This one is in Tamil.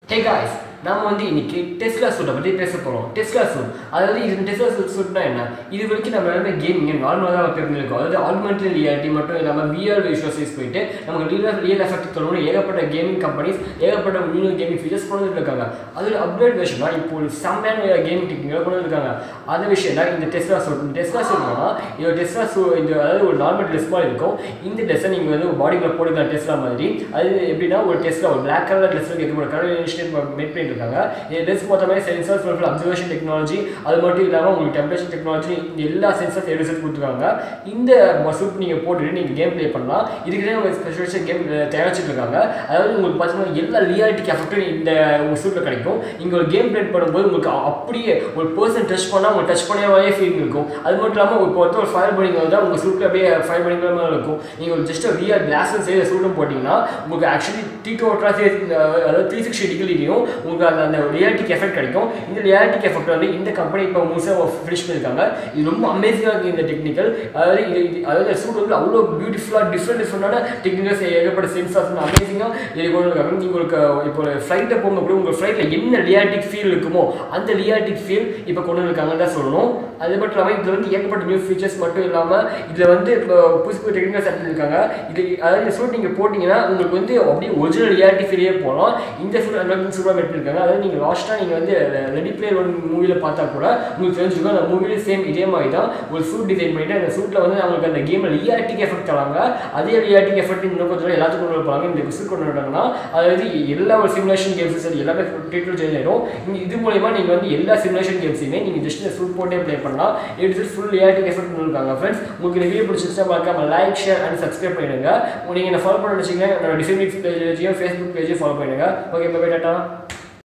ஹே காய்ஸ் நம்ம வந்து இன்னைக்கு டெஸ்லா சூட்டை பற்றி பேச போகிறோம் டெஸ்லா சூட் அதாவது இது டெஸ்லா சூட் சூட்னா என்ன இது வரைக்கும் நம்ம எல்லாமே கேமிங் நார்மலாக தான் தெரிஞ்சிருக்கோம் அதாவது ஆல்மெண்ட்ரி ரியாலிட்டி மட்டும் இல்லாமல் விஆர் விஷுவல்ஸ் போயிட்டு நமக்கு ரியல் ரியல் எஃபெக்ட் தரணும் ஏகப்பட்ட கேமிங் கம்பெனிஸ் ஏகப்பட்ட நியூ கேமிங் ஃபீச்சர்ஸ் கொண்டு வந்துருக்காங்க அதில் அப்டேட் வெர்ஷனாக இப்போ ஒரு செம்மையான கேமிங் டெக்னிக்கை கொண்டு வந்திருக்காங்க அந்த விஷயம் தான் இந்த டெஸ்லா சூட் இந்த டெஸ்லா சூட்னா இது டெஸ்லா சூ இந்த அதாவது ஒரு நார்மல் ட்ரெஸ் மாதிரி இருக்கும் இந்த ட்ரெஸ்ஸை நீங்கள் வந்து ஒரு பாடிக்குள்ள போட்டுக்கலாம் டெஸ்லா மாதிரி அது எப்படின்னா ஒரு டெஸ்லா ஒரு பிளாக் கலர் ட்ரெஸ்ஸில் கேட்க கலர் இனிஷியேட் மேட் பண்ணிட்டு இருக்காங்க இந்த ட்ரெஸ் மொத்தமே சென்சார் ஃபுல் அப்சர்வேஷன் டெக்னாலஜி அது மட்டும் இல்லாமல் உங்களுக்கு டெம்பரேச்சர் டெக்னாலஜி எல்லா சென்சார்ஸ் எடுத்து கொடுத்துருக்காங்க இந்த சூட் நீங்கள் போட்டுட்டு நீங்கள் கேம் ப்ளே பண்ணலாம் இதுக்கு ஒரு ஸ்பெஷல் கேம் தயாரிச்சுட்டு இருக்காங்க அதாவது உங்களுக்கு பார்த்தீங்கன்னா எல்லா ரியாலிட்டிக் எஃபெக்டும் இந்த உங்கள் சூட்டில் கிடைக்கும் நீங்கள் ஒரு கேம் ப்ளே பண்ணும்போது உங்களுக்கு அப்படியே ஒரு பர்சன் டச் பண்ணால் உங்களுக்கு டச் பண்ணவே ஃபீல் இருக்கும் அது மட்டும் இல்லாமல் இப்போ ஒருத்தர் ஒரு ஃபயர் பர்னிங் வந்தால் உங்கள் சூட்டில் அப்படியே ஃபயர் பர்னிங் மாதிரி இருக்கும் நீங்கள் ஒரு ஜஸ்ட் ரியல் கிளாஸும் செய்த சூட்டும் போட்டிங்கன்னா உங்களுக்கு ஆக்சுவலி டீ டோட்டலாக சேர்த்து அதாவது த்ரீ சிக்ஸ்டி டிகிரிலையும் உங்களுக்கு அந்த அந்த ரியாலிட்டிக் எஃபெக்ட் கிடைக்கும் இந்த ரியாலிட்டிக் எஃபெக்ட் வந்து இந்த கம்பெனி இப்போ முழுசாக ஃபினிஷ் பண்ணியிருக்காங்க இது ரொம்ப அமேசிங்காக இருக்குது இந்த டெக்னிக்கல் அதாவது இது இது- அதாவது சூட் வந்து அவ்வளோ பியூட்டிஃபுல்லாக டிஃப்ரெண்ட் டிஃப்ரெண்டான டெக்னிக்கல்ஸ் ஏகப்பட்ட சென்சார்ஸ் அமேசிங்காக இது கொண்டு இருக்காங்க உங்களுக்கு இப்போ ஃப்ளைட்டில் போகும்போது கூட உங்கள் ஃப்ளைட்டில் என்ன ரியாலிட்டிக் ஃபீல் இருக்குமோ அந்த ரியாலிட்டிக் ஃபீல் இப்போ கொண்டு இருக்காங்கன்னு தான் சொல்லணும் அது மட்டும் இல்லாமல் இதில் வந்து ஏகப்பட்ட நியூ ஃபீச்சர்ஸ் மட்டும் இல்லாமல் இதில் வந்து இப்போ புதுசு புது டெக்னிக்கல்ஸ் எடுத்துருக்காங்க இது அதாவது இந்த சூட் நீங்கள் போட்டிங்கன்னா உங்களுக்கு வந்து அப்படியே ஒரிஜினல் ரியாலிட்டி ஃபீலே போகலாம் இந்த சூட் அந்த சூடாக எடுத்துருக்காங்க அதாவது நீங்கள் லாஸ்ட்டாக நீங்கள் வந்து ரெடி பிளேயர் ஒன் மூவியில் பார்த்தா கூட உங்களுக்கு தெரிஞ்சுக்கோ அந்த மூவிலே சேம் இதே மாதிரி தான் ஒரு சூட் டிசைன் பண்ணிட்டு அந்த சூட்டில் வந்து அவங்களுக்கு அந்த கேமில் ரியாலிட்டிக் எஃபெக்ட் தராங்க அதே ரியாலிட்டிக் எஃபெக்ட் இன்னும் கொஞ்சம் எல்லாத்துக்கும் கொண்டு வைப்பாங்க இந்த சூட் கொண்டு வந்தாங்கன்னா அதாவது எல்லா ஒரு சிமுலேஷன் கேம்ஸும் சரி எல்லாமே டீட்டெயில் சேஞ்ச் ஆயிடும் நீங்கள் இது மூலயமா நீங்கள் வந்து எல்லா சிமுலேஷன் கேம்ஸையுமே நீங்கள் ஜஸ்ட் சூட் போட்டே ப்ளே பண்ணலாம் இட்ஸ் ஃபுல் ரியாலிட்டிக் எஃபெக்ட் இருக்காங்க ஃப்ரெண்ட்ஸ் உங்களுக்கு ரிவ்யூ பிடிச்சிருச்சா மறக்காம லைக் ஷேர் அண்ட் சப்ஸ்கிரைப் பண்ணிடுங்க நீங்கள் என்ன ஃபாலோ பண்ண வச்சிங்கன்னா என்னோட டிசைன் பேஜையும் ஃபேஸ்புக் பேஜையும் ஃபாலோ பண்ணிடுங்க ஓகே பை டாட்டா